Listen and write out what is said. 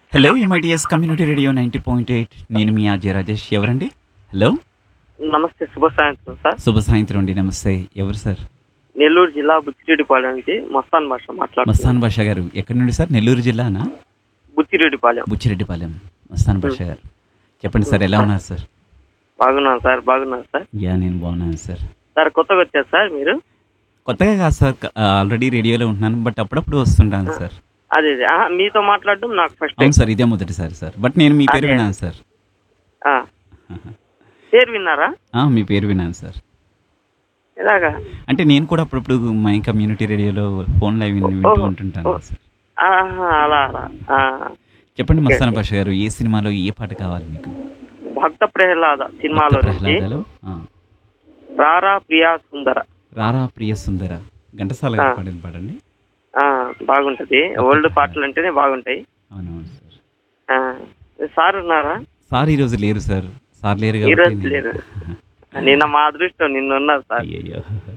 Hello MITS community radio ninety point eight నేను మీ RJ Rajesh ఎవరండి హలో నమస్తే శుభ సాయంత్రం సార్ శుభ సాయంత్రం అండి నమస్తే ఎవరు సార్ నెల్లూరు జిల్లా బుచ్చిరెడ్డిపాలెం నుంచి మస్తాన్ భాష మాట్లాడుతున్నాను మస్తాన్ బాషా గారు ఎక్కడి నుండి సార్ నెల్లూరు జిల్లానా బుచ్చిరెడ్డిపాలెం బుచ్చిరెడ్డిపాలెం మస్తాన్ బాషా గారు చెప్పండి సార్ ఎలా ఉన్నారు సార్ బాగున్నాను సార్ బాగున్నాను సార్ యా నేను బాగున్నాను సార్ సార్ కొత్తగా వచ్చారు సార్ మీరు కొత్తగా కాదు సార్ ఆల్రెడీ రేడియోలో ఉంటున్నాను బట్ అప్పుడప్పుడు వస్తుంటాను సార్ అదే అదే ఆహా, మీతో మాట్లాడడం నాకు ఫస్ట్ టైం అవును సార్ ఇదే మొదటిసారి సార్ బట్ నేను మీ పేరు అదే. విన్నాను సార్ ఆ. పేరు విన్నారా ఆ, మీ పేరు విన్నాను సార్ ఎలాగా అంటే నేను కూడా అప్పుడప్పుడు మై కమ్యూనిటీ రేడియోలో ఫోన్ లైవ్ విని వింటూ ఓహో. ఉంటుంటాను ఓ. సార్ ఆహా, అలా అలా ఆ. చెప్పండి ఓకే, మస్తాన్ ఓకే. బాషా గారు ఏ సినిమాలో ఏ పాట కావాలి మీకు భక్త ప్రహ్లాద సినిమాలో భక్త నుంచి ప్రహ్లాదలో ఆ. రారా ప్రియా సుందర రారా ప్రియ సుందర ఘంటసాల గారు ఆ. పాడిన పాడండి ఆ, బాగుంటది ఓల్డ్ పాటలు అంటేనే బాగుంటాయి అవునవును సార్ ఆ, సార్ ఉన్నారా సార్ ఈ రోజు లేరు సార్ సార్ లేరు ఈ రోజు కాబట్టి లేరు నిన్న మా అదృష్టం నిన్న ఉన్నారు సార్ అయ్యయ్యో